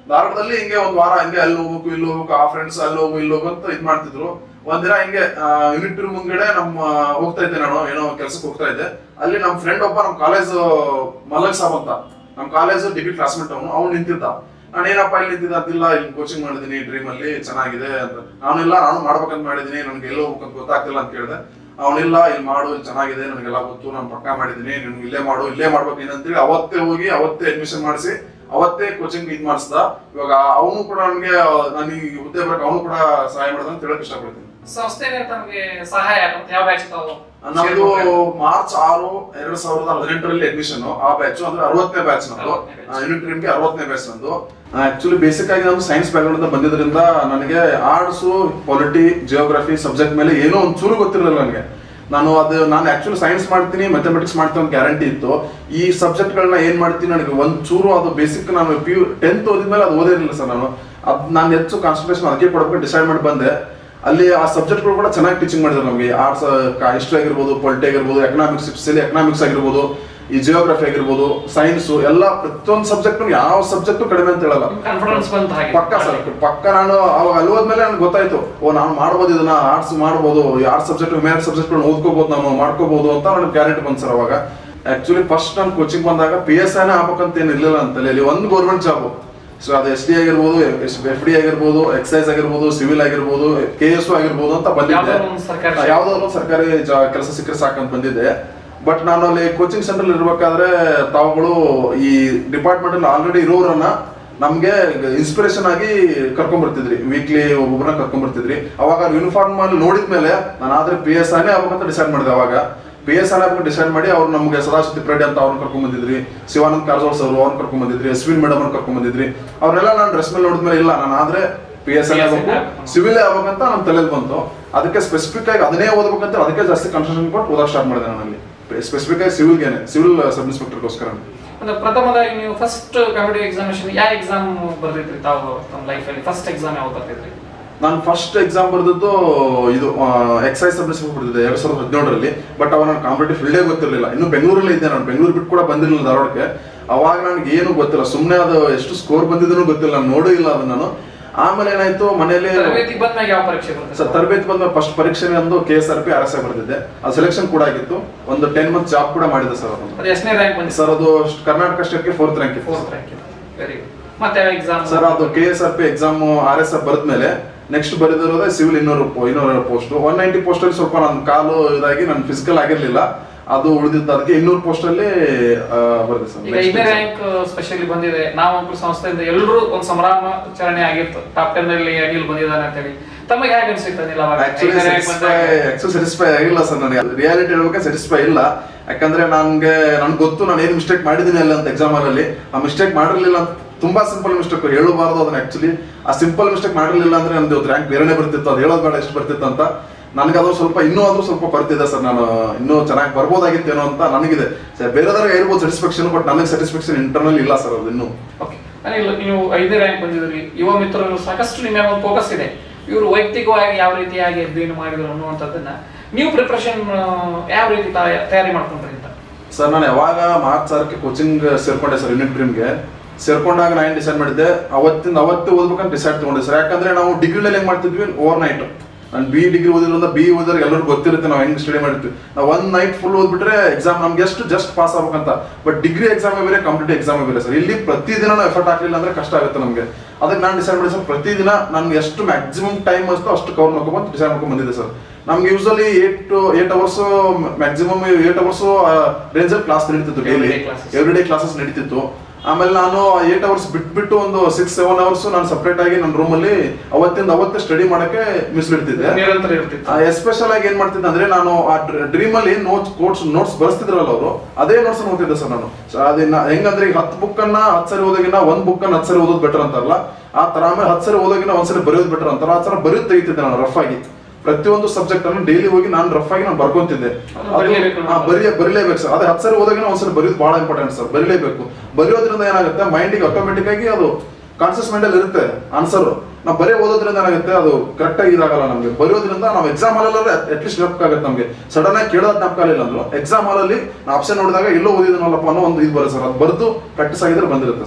ಧಾರವಾಡದಲ್ಲಿ ಹಿಂಗೆ ಒಂದ್ ವಾರ ಹಿಂಗೆ ಅಲ್ಲಿ ಹೋಗ್ಬೇಕು ಇಲ್ಲಿ ಹೋಗ್ಬೇಕು ಆ ಫ್ರೆಂಡ್ಸ್ ಅಲ್ಲಿ ಹೋಗು ಇಲ್ಲಿ ಹೋಗು ಅಂತ ಇದ್ ಮಾಡ್ತಿದ್ರು ಒಂದಿನ ಹಿಂಗೆ ಯೂನಿಟ್ ಮುಂದ್ಗಡೆ ನಮ್ಮ ಹೋಗ್ತಾ ಇದ್ದೆ ನಾನು ಏನೋ ಕೆಲ್ಸಕ್ಕೆ ಹೋಗ್ತಾ ಇದ್ದೆ ಅಲ್ಲಿ ನಮ್ಮ ಫ್ರೆಂಡ್ ಒಬ್ಬ ನಮ್ಮ ಕಾಲೇಜ್ ಮಲಗ್ ಸಾಬ್ ಅಂತ ನಮ್ಮ ಕಾಲೇಜ್ ಡಿಗ್ರಿ ಕ್ಲಾಸ್ಮೇಟ್ ಅವನು ಅವ್ನು ನಿಂತಿದ್ದ ನಾನು ಏನಪ್ಪ ಇಲ್ಲಿ ನಿಂತಿದ್ದ ಅಂತಿಲ್ಲ ಇಲ್ಲಿ ಕೋಚಿಂಗ್ ಮಾಡಿದೀನಿ ಡ್ರೀಮ್ ಅಲ್ಲಿ ಚೆನ್ನಾಗಿದೆ ಅಂತ ನಾನಿಲ್ಲ ನಾನು ಮಾಡ್ಬೇಕಂತ ಮಾಡಿದೀನಿ ನನ್ಗೆ ಎಲ್ಲೋ ಹೋಗ್ಬೇಕಂತ ಗೊತ್ತಾಗ್ತಿಲ್ಲ ಅಂತ ಕೇಳಿದೆ ಅವನಿಲ್ಲ ಇಲ್ಲಿ ಮಾಡು ಇಲ್ಲಿ ಚೆನ್ನಾಗಿದೆ ನನಗೆಲ್ಲ ಗೊತ್ತು ನಾನು ಪಕ್ಕ ಮಾಡಿದೀನಿ ನೀನು ಇಲ್ಲೇ ಮಾಡು ಇಲ್ಲೇ ಮಾಡ್ಬೇಕು ನೀನು ಅಂತೇಳಿ ಅವತ್ತೇ ಹೋಗಿ ಅವತ್ತೇ ಅಡ್ಮಿಷನ್ ಮಾಡಿಸಿ ಅವತ್ತೇ ಕೋಚಿಂಗ್ ಇದ್ ಮಾಡಿಸ್ದ ಇವಾಗ ಅವನು ಕೂಡ ನನಗೆ ನನಗೆ ಹುದ್ದೆ ಬರಕ್ಕೆ ಅವನು ಕೂಡ ಸಹಾಯ ಮಾಡಿದ ಅಂತ ಹೇಳಕ್ ಇಷ್ಟಪಡ್ತೀನಿ ಸಂಸ್ಥೆಗೆ ತಮಗೆ ಸಹಾಯ ಆಗುತ್ತೆ ಯಾವ ಬ್ಯಾಚ್ ತಾವು ನಮ್ದು ಮಾರ್ಚ್ ಆರು ಎರಡ್ ಸಾವಿರದ ಹದಿನೆಂಟರಲ್ಲಿ ಅಡ್ಮಿಷನ್ ಆ ಬ್ಯಾಚ್ ಅಂದ್ರೆ ಅರವತ್ತನೇ ಬ್ಯಾಚ್ ನಮ್ದು ಅರವತ್ತನೇ batch. ಯೂನಿಟ್ ಗೆ ಅರವತ್ತನೇ ಬ್ಯಾಚ್ ನಂದು ಆಕ್ಚುಲಿ ಬೇಸಿಕ್ ಆಗಿ ನಾನು ಸೈನ್ಸ್ ಬ್ಯಾಕ್ಗ್ರೌಂಡ್ ಅಂತ ಬಂದಿದ್ರಿಂದ ನನಗೆ ಆರ್ಟ್ಸ್ ಪಾಲಿಟಿ ಜಿಯೋಗ್ರಫಿ ಸಬ್ಜೆಕ್ಟ್ ಮೇಲೆ ಏನೋ ಒಂದು ಚೂರು ಗೊತ್ತಿರಲಿಲ್ಲ ನನಗೆ ನಾನು ಅದು ನಾನು ಆಕ್ಚುಲಿ ಸೈನ್ಸ್ ಮಾಡ್ತೀನಿ ಮ್ಯಾಥಮೆಟಿಕ್ಸ್ ಮಾಡ್ತೀನಿ ಅಂತ ಗ್ಯಾರಂಟಿ ಇತ್ತು ಈ ಸಬ್ಜೆಕ್ಟ್ ಗಳನ್ನ ಏನ್ ಮಾಡ್ತೀನಿ ನನಗೆ ಒಂದ್ ಚೂರು ಅದು ಬೇಸಿಕ್ ನಾನು ಪಿ ಯು ಟೆಂತ್ ಓದಿದ್ಮೇಲೆ ಅದು ಓದಿರಲಿಲ್ಲ ಸರ್ ನಾನು ಅದ್ ನಾನು ಹೆಚ್ಚು ಕಾನ್ಸಂಟ್ರೇಷನ್ ಅದಕ್ಕೆ ಕೊಡಬೇಕು ಡಿಸೈಡ್ ಮಾಡಿ ಬಂದೆ ಅಲ್ಲಿ ಆ ಸಬ್ಜೆಕ್ಟ್ಗಳು ಕೂಡ ಚೆನ್ನಾಗಿ ಟೀಚಿಂಗ್ ಮಾಡಿದ್ರು ನಮಗೆ ಆರ್ಟ್ಸ್ ಹಿಸ್ಟ್ರಿ ಆಗಿರ್ಬೋದು ಪೊಲಿಟಿ ಆಗಿರ್ಬೋದು ಎಕನಾಮಿಕ್ಸ್ ಸ್ಪೆಷಲಿ ಎಕನಾಮಿಕ್ಸ್ ಆಗಿರ್ಬೋದು ಈ ಜಿಯೋಗ್ರಫಿ ಆಗಿರ್ಬೋದು ಸೈನ್ಸ್ ಎಲ್ಲ ಪ್ರತಿಯೊಂದು ಸಬ್ಜೆಕ್ಟ್ ಯಾವ ಸಬ್ಜೆಕ್ಟ್ ಕಡಿಮೆ ಅಂತ ಹೇಳಲ್ಲ ಕಾನ್ಫಿಡೆನ್ಸ್ ಬಂತ ಹಾಗೆ ಪಕ್ಕ ಸರ್ ಪಕ್ಕ ನಾನು ಅವಾಗ ಅಲ್ಲಿ ಹೋದ್ಮೇಲೆ ನನಗೆ ಗೊತ್ತಾಯ್ತು ಓ ನಾನು ಮಾಡ್ಬೋದು ಇದನ್ನ ಆರ್ಟ್ಸ್ ಮಾಡ್ಬೋದು ಆರ್ಟ್ಸ್ ಸಬ್ಜೆಕ್ಟ್ ಮ್ಯಾಥ್ಸ್ ಸಬ್ಜೆಕ್ಟ್ ಓದ್ಕೋಬಹುದು ನಾನು ಮಾಡ್ಕೋಬಹುದು ಅಂತ ನನಗೆ ಗ್ಯಾರಂಟಿ ಬಂತು ಸರ್ ಅವಾಗ ಆಕ್ಚುಲಿ ಫಸ್ಟ್ ನಾನು ಕೋಚಿಂಗ್ ಬಂದಾಗ ಪಿ ಎಸ್ ಐನೇ ಆಗ್ಬೇಕಂತ ಏನು ಇರಲಿಲ್ಲ ಅಂತ ಅಲ್ಲಿ ಒಂದು ಗೌರ್ಮೆಂಟ್ ಜಾಬ್ ಸೊ ಅದು ಎಸ್ ಡಿ ಆಗಿರ್ಬೋದು ಎಫ್ ಡಿ ಆಗಿರ್ಬೋದು ಎಕ್ಸೈಸ್ ಆಗಿರ್ಬೋದು ಸಿವಿಲ್ ಆಗಿರ್ಬೋದು ಕೆ ಎಸ್ ಆಗಿರ್ಬೋದು ಅಂತ ಬಂದಿದ್ದೆ ಯಾವ್ದಾದ್ರು ಒಂದು ಸರ್ಕಾರಿ ಆ, ಯಾವ್ದಾದ್ರು ಒಂದು ಸರ್ಕಾರಿ ಕೆಲಸ ಸಿಕ್ಕರೆ ಸಾಕಂತ ಬಂದಿದ್ದೆ ಬಟ್ ನಾನು ಅಲ್ಲಿ ಕೋಚಿಂಗ್ ಸೆಂಟರ್ ಇರ್ಬೇಕಾದ್ರೆ ತಾವುಗಳು ಈ ಡಿಪಾರ್ಟ್ಮೆಂಟ್ ಅಲ್ಲಿ ಆಲ್ರೆಡಿ ಇರೋರನ್ನ ನಮ್ಗೆ ಇನ್ಸ್ಪಿರೇಷನ್ ಆಗಿ ಕರ್ಕೊಂಡ್ ಬರ್ತಿದ್ರಿ ವೀಕ್ಲಿ ಒಬ್ಬೊಬ್ಬರನ್ನ ಕರ್ಕೊಂಡ್ ಬರ್ತಿದ್ರಿ ಅವಾಗ ಯೂನಿಫಾರ್ಮ್ ಅಲ್ಲಿ ನೋಡಿದ್ಮೇಲೆ ನಾನು ಆದ್ರೆ ಪಿ ಎಸ್ ಆನೇ ಆಗ್ಬೇಕಂತ ಡಿಸೈಡ್ ಮಾಡಿದೆ ಅವಾಗ ಪಿ ಎಸ್ ಆರ್ ಡಿಸೈಡ್ ಮಾಡಿ ಅವ್ರು ನಮ್ಗೆ ಸದಾಶಿವ ರೆಡ್ಡಿ ಅಂತ ಅವ್ರನ್ನ ಕರ್ಕೊಂಡ್ ಬಂದಿದ್ರಿ ಶಿವಾನಂದ್ ಕಾರಜೋಳ ಸರ್ ಅವ್ರನ್ನ ಕರ್ಕೊಂಡ್ ಬಂದಿದ್ರಿ ಅಶ್ವಿನ್ ಮೇಡಮ್ ಅವ್ರನ್ನ ಕರ್ಕೊಂಡ್ ಬಂದಿದ್ರಿ ಅವ್ರೆಲ್ಲ ನಾನು ಡ್ರೆಸ್ ಮೇಲೆ ನೋಡಿದ್ಮೇಲೆ ಇಲ್ಲ ನಾನು ಆದ್ರೆ ಪಿ ಎಸ್ ಎಲ್ ಆಗ್ಬೇಕು ಸಿವಿಲ್ ಆಗ್ಬೇಕಂತ ನಮ್ಮ ತಲೆಯಲ್ಲಿ ಬಂತು ಅದಕ್ಕೆ ಸ್ಪೆಸಿಫಿಕ್ ಆಗಿ ಅದನ್ನೇ ಓದ್ಬೇಕಂತ ಅದಕ್ಕೆ ಜಾಸ್ತಿ ಕನ್ಸೆಷನ್ ಕೊಟ್ಟು ಓದಕ್ ಸ್ಟಾರ್ಟ್ ಮಾಡಿದೆ ನಾನಲ್ಲಿ ಸ್ಪೆಸಿಫಿಕ್ ಆಗಿ ಸಿವಿಲ್ಗೇನೆ ಸಿವಿಲ್ ಸಬ್ ಇನ್ಸ್ಪೆಕ್ಟರ್ಗೋಸ್ಕರ ಅಂದ್ರೆ ಪ್ರಥಮದಾಗಿ ನೀವು ಫಸ್ಟ್ ಕಾಂಪಿಟೇಟಿವ್ ಎಕ್ಸಾಮಿನೇಷನ್ ಯಾವ ಎಕ್ಸಾಮ್ ಬರ್ದಿದ್ರಿ ತಾವು ತಮ್ಮ ಲೈಫಲ್ಲಿ ಫಸ್ಟ್ ಎಕ್ಸಾಮ್ ಯಾವ್ದು ಬರ್ದಿದ್ರಿ ನಾನು ಫಸ್ಟ್ ಎಕ್ಸಾಮ್ ಬರೆದದ್ದು ಇದು ಎಕ್ಸೈಸ್ ಸಬ್ ಇನ್ಸ್ಪೆಕ್ಟರ್ ಬರ್ದಿದ್ದೆ ಎರಡ್ ಸಾವಿರದ ಹದಿನೇಳರಲ್ಲಿ ಬಟ್ ಅವಾಗ ನಾನು ಕಾಂಪಿಟೇಟಿವ್ ಫೀಲ್ಡೇ ಗೊತ್ತಿರಲಿಲ್ಲ ಇನ್ನು ಬೆಂಗಳೂರಲ್ಲೇ ಇದ್ದೆ ನಾನು ಬೆಂಗಳೂರು ಬಿಟ್ಟು ಕೂಡ ಬಂದಿರಲಿಲ್ಲ ಧಾರವಾಡಕ್ಕೆ ಅವಾಗ ನನಗೆ ಏನು ಗೊತ್ತಿಲ್ಲ ಸುಮ್ಮನೆ ಅದು ಎಷ್ಟು ಸ್ಕೋರ್ ಬಂದಿದ್ದೂ ಗೊತ್ತಿಲ್ಲ ನಾನು ನೋಡೂ ಇಲ್ಲ ಅದನ್ನ ನಾನು ಆಮೇಲೆ ಏನಾಯ್ತು ಮನೇಲಿ ತರಬೇತಿ ಬಂದ್ಮ್ಯಾಗ ಯಾವ ಪರೀಕ್ಷೆ ಸರ್ ಬರ್ತದೆ ತರಬೇತಿ ಬಂದ ಫಸ್ಟ್ ಪರೀಕ್ಷೆ ಒಂದು K S R P R S I ಬರ್ದಿದ್ದೆ ಅದು ಸೆಲೆಕ್ಷನ್ ಕೂಡ ಆಗಿತ್ತು ಒಂದು ಟೆನ್ ಮಂತ್ ಜಾಬ್ ಕೂಡ ಮಾಡಿದೆ ಸರ್ ಅದು ಅದು ಎಷ್ಟನೇ ರ್ಯಾಂಕ್ ಬಂದಿದೆ ಸರ್ ಅದು ಕರ್ನಾಟಕ ಸ್ಟೇಟ್ಗೆ ಫೋರ್ತ್ ರ್ಯಾಂಕ್ ಇತ್ತು ಫೋರ್ತ್ ರ್ಯಾಂಕ್ ವೆರಿ ಗುಡ್ ಮತ್ತೆ ಯಾವ ಎಕ್ಸಾಮ್ ಸರ್ ಅದು K S R P exam R S F ಬರೆದ್ಮೇಲೆ ನೆಕ್ಸ್ಟ್ ಬರೆದಿರೋದೇ ಸಿವಿಲ್ ಇನ್ನೂರು ಪೋ- ಇನ್ನೂರು ಪೋಸ್ಟ್ ಒನ್ ನೈಂಟಿ ಪೋಸ್ಟ್ ಅಲ್ಲಿ ಸ್ವಲ್ಪ ನನ್ನ ಕಾಲು ಇದಾಗಿ ನನ್ನ ಫಿಸಿಕಲ್ ಆಗಿರ್ಲಿಲ್ಲ ಅದು ಉಳಿದಿದ್ದು ಅದಕ್ಕೆ ಇನ್ನೂರು ಪೋಸ್ಟ್ ಅಲ್ಲಿ ಬರೆದೆ ಸರ್ ಈಗ ಐದನೇ ರ್ಯಾಂಕ್ ಸ್ಪೆಷಲಿ ಬಂದಿದೆ ನಾವು ಸಂಸ್ಥೆಯಿಂದ ಎಲ್ಲರೂ ಒಂದು ಸಂಭ್ರಮಾಚರಣೆ ಆಗಿತ್ತು ಟಾಪ್ ಟೆನ್ ಅಲ್ಲಿ ಅನಿಲ್ ಬಂದಿದ್ದಾನೆ ಅಂತ ಹೇಳಿ ತಮಗೆ ಹೇಗೆ ಅನ್ಸಿತ್ತು ಅನಿಲ್ ಅವಾಗ ಆಕ್ಚುಲಿ ಐದನೇ ರ್ಯಾಂಕ್ ಬಂದಾಗ ಆಕ್ಚುಲಿ ಸ್ಯಾಟಿಸ್ಫೈ ಆಗಿಲ್ಲ ಸರ್ ನನಗೆ ರಿಯಾಲಿಟಿ ಹೇಳ್ಬೇಕಾದ್ರೆ ಸ್ಯಾಟಿಸ್ಫೈ ಇಲ್ಲ ಯಾಕಂದ್ರೆ ನನ್ಗೆ ನನ್ಗೆ ಗೊತ್ತು ನಾನು ಏನು ಮಿಸ್ಟೇಕ್ ಮಾಡಿದ್ದೀನಿ ಅಲ್ಲ ಅಂತ ಎಕ್ಸಾಮ್ ಅಲ್ಲಿ ಆ ಮಿಸ್ಟೇಕ್ ಮಾಡಿರ್ಲಿಲ್ಲ ಅಂತ ತುಂಬಾ ಸಿಂಪಲ್ ಮಿಸ್ಟೇಕ್ ಹೇಳಬಾರ್ದು ಅದನ್ನ ಆಕ್ಚುಲಿ ಆ ಸಿಂಪಲ್ ಮಿಸ್ಟೇಕ್ ಮಾಡಿರ್ಲಿಲ್ಲ ಅಂದ್ರೆ ನಂದು ರ್ಯಾಂಕ್ ಬೇರೆನೇ ಬರ್ತಿತ್ತು ಅದು ಹೇಳೋದು ಬೇಡ ಎಷ್ಟು ಬರ್ತಿತ್ತು ಅಂತ ನನಗೆ ಅದು ಸ್ವಲ್ಪ ಇನ್ನೂ ಆದ್ರೂ ಸ್ವಲ್ಪ ಬರ್ತಿದೆ ಸರ್ ನಾನು ಇನ್ನೂ ಚೆನ್ನಾಗಿ ಬರ್ಬೋದಾಗಿತ್ತೇನೋ ಅಂತ ನನಗಿದೆ ಸರ್ ಬೇರೆದವ್ರಿಗೆ ಇರ್ಬೋದು ಸ್ಯಾಟಿಸ್ಫ್ಯಾಕ್ಷನ್ ಬಟ್ ನನಗೆ ಸ್ಯಾಟಿಸ್ಫ್ಯಾಕ್ಷನ್ ಇಂಟರ್ನಲ್ ಇಲ್ಲ ಸರ್ ಅದು ಇನ್ನೂ ಓಕೆ ಅನಿಲ್ ನೀವು ಐದನೇ ರ್ಯಾಂಕ್ ಬಂದಿದ್ರಿ ಯುವ ಮಿತ್ರರು ಸಾಕಷ್ಟು ನಿಮ್ಮ ಮ್ಯಾಗ ಒಂದು ಫೋಕಸ್ ಇದೆ ಇವರು ವೈಯಕ್ತಿಕವಾಗಿ ಯಾವ ರೀತಿಯಾಗಿ ಅಧ್ಯಯನ ಮಾಡಿದ್ರು ಅನ್ನುವಂಥದ್ದನ್ನ ನೀವು ಪ್ರಿಪ್ರೇಷನ್ ಯಾವ ರೀತಿ ತಯಾ- ತಯಾರಿ ಮಾಡ್ಕೊಂಡ್ರಿ ಅಂತ ಸರ್ ನಾನು ಯಾವಾಗ ಮಾರ್ಚ್ ಸಾರಕ್ಕೆ ಕೋಚಿಂಗ್ ಸೇರ್ಕೊಂಡೆ ಸರ್ ಯೂನಿಟ್ ಡ್ರೀಮ್ಗೆ ಸೇರ್ಕೊಂಡಾಗ ನಾನು ಏನು ಡಿಸೈಡ್ ಮಾಡಿದ್ದೆ ಅವತ್ತಿಂದ ಅವತ್ತೇ ಓದ್ಬೇಕಂತ ಡಿಸೈಡ್ ತಗೊಂಡೆ ಸರ್ ಯಾಕಂದ್ರೆ ನಾವು ಡಿಗ್ರಿನಲ್ಲಿ ಹೆಂಗ್ ಮಾಡ್ತಿದ್ವಿ ಓವರ್ ನೈಟ್ ನಾನು ಬಿ ಡಿಗ್ರಿ ಓದಿರೋದ್ರಿಂದ ಬಿ ಓದಿದ್ರೆ ಎಲ್ಲರಿಗೂ ಗೊತ್ತಿರುತ್ತೆ ನಾವು ಹೆಂಗ್ ಸ್ಟಡಿ ಮಾಡಿರ್ತೀವಿ ನಾವು ಒಂದ್ ನೈಟ್ ಫುಲ್ ಓದ್ಬಿಟ್ರೆ ಎಕ್ಸಾಮ್ ನಮ್ಗೆ ಎಷ್ಟು ಜಸ್ಟ್ ಪಾಸ್ ಆಗ್ಬೇಕಂತ ಬಟ್ ಡಿಗ್ರಿ ಎಕ್ಸಾಮ್ ಬೇರೆ ಕಾಂಪಿಟೇಟಿವ್ ಎಕ್ಸಾಮ್ ಬೇರೆ ಸರ್ ಇಲ್ಲಿ ಪ್ರತಿದಿನ ನಾವು ಎಫರ್ಟ್ ಹಾಕ್ಲಿಲ್ಲ ಅಂದ್ರೆ ಕಷ್ಟ ಆಗುತ್ತೆ ನಮಗೆ ಅದಕ್ಕೆ ನಾನು ಡಿಸೈಡ್ ಮಾಡಿ ಸರ್ ಪ್ರತಿದಿನ ನನ್ಗೆ ಎಷ್ಟು ಮ್ಯಾಕ್ಸಿಮಮ್ ಟೈಮ್ ಅಷ್ಟು ಅಷ್ಟು ಕವರ್ ಮಾಡ್ಕೊಂಬಂತ ಡಿಸೈಡ್ ಮಾಡ್ಕೊಂಡ್ ಬಂದಿದ್ದೆ ಸರ್ ನಮ್ಗೆ usually eight eight hours maximum eight hours ರೇಂಜಲ್ಲಿ ಕ್ಲಾಸ್ ನಡೀತಿತ್ತು daily Everyday classes. Every day classes ನಡೀತಿತ್ತು ಆಮೇಲೆ ನಾನು ಏಟ್ ಅವರ್ಸ್ ಬಿಟ್ಬಿಟ್ಟು ಒಂದು ಸಿಕ್ಸ್ ಸೆವೆನ್ ಅವರ್ಸ್ ನಾನು ಸಪ್ರೇಟ್ ಆಗಿ ನನ್ನ ರೂಮಲ್ಲಿ ಅವತ್ತಿಂದ ಅವತ್ತೇ ಸ್ಟಡಿ ಮಾಡಕ್ಕೆ ಮೀಸಲಿಡ್ತಿದ್ದೆ ನಿರಂತರ ಇರ್ತಿತ್ತು ಎಸ್ಪೆಷಲ್ ಆಗಿ ಏನ್ ಮಾಡ್ತಿದ್ದೆ ಅಂದ್ರೆ ನಾನು ಆ ಡ್ರೀಮ್ ಅಲ್ಲಿ ನೋಟ್ಸ್ ಕೋಟ್ಸ್ ನೋಟ್ಸ್ ಬರ್ಸ್ತಿದ್ರಲ್ಲ ಅವರು ಅದೇ ನೋಟ್ಸ್ ಓದ್ತಿದ್ದೆ ಸರ್ ನಾನು So ಅದನ್ನ ಹೆಂಗಂದ್ರೆ ಈಗ ಹತ್ತು ಬುಕ್ ಅನ್ನ ಹತ್ತು ಸರಿ ಓದೋಗಿನ ಒಂದ್ ಬುಕ್ ಅನ್ನ ಹತ್ತು ಸರಿ ಓದೋದು ಬೆಟರ್ ಅಂತಾರಲ್ಲ ಆ ತರ ಆಮೇಲೆ ಹತ್ತು ಸರಿ ಓದೋಗಿನ ಒಂದ್ಸರಿ ಬರೆಯೋದು ಬೆಟರ್ ಅಂತಾರ ಆ ತರ ಬರೆಯೋದು ತೆಗಿತಿದ್ದೆ ನಾನು ರಫ್ ಆಗಿ ಪ್ರತಿಯೊಂದು ಸಬ್ಜೆಕ್ಟ್ ಅನ್ನು ಡೈಲಿ ಹೋಗಿ ನಾನು ರಫ್ ಆಗಿ ನಾನು ಬರ್ಕೊಂತಿದ್ದೆ ಅದು ಬರೀಲೇಬೇಕು ಅದು- ಆ, ಬರೀ ಬರೀಲೇಬೇಕು ಸರ್ ಅದೇ ಹತ್ತು ಸರಿ ಓದಾಗಿನ ಒಂದ್ಸರಿ ಬರೆಯೋದು ಬಹಳ ಇಂಪಾರ್ಟೆಂಟ್ ಸರ್ ಬರೀಲೇಬೇಕು ಬರೆಯೋದ್ರಿಂದ ಏನಾಗುತ್ತೆ ಮೈಂಡಿಗೆ ಆಟೋಮೆಟಿಕ್ ಆಗಿ ಅದು ಕಾನ್ಸಿಯಸ್ ಮೈಂಡ್ ಅಲ್ಲಿ ಇರುತ್ತೆ ಆನ್ಸರ್ ನಾವು ಬರೀ ಓದೋದ್ರಿಂದ ಏನಾಗುತ್ತೆ ಅದು ಕರೆಕ್ಟ್ ಆಗಿ ಇದಾಗಲ್ಲ ನಮಗೆ ಬರೆಯೋದ್ರಿಂದ ನಾವು ಎಕ್ಸಾಮ್ ಹಾಲಲ್ಲಿ ಅಟ್ಲೀಸ್ಟ್ ಜ್ಞಾಪಕ ಆಗುತ್ತೆ ನಮಗೆ ಸಡನ್ ಆಗಿ ಕೇಳೋದು ಜ್ಞಾಪಕ ಆಗಲಿಲ್ಲ ಅಂದ್ರು ಎಕ್ಸಾಮ್ ಹಾಲಲ್ಲಿ ನಾವು ಆಪ್ಷನ್ ನೋಡಿದಾಗ ಎಲ್ಲೋ ಓದಿದನಲ್ಲಪ್ಪ ಅನ್ನೋ ಒಂದು ಇದು ಬರುತ್ತೆ ಸರ್ ಅದು ಬರೆದು ಪ್ರಾಕ್ಟೀಸ್ ಆಗಿದ್ರೆ ಬಂದಿರುತ್ತೆ ಸರ್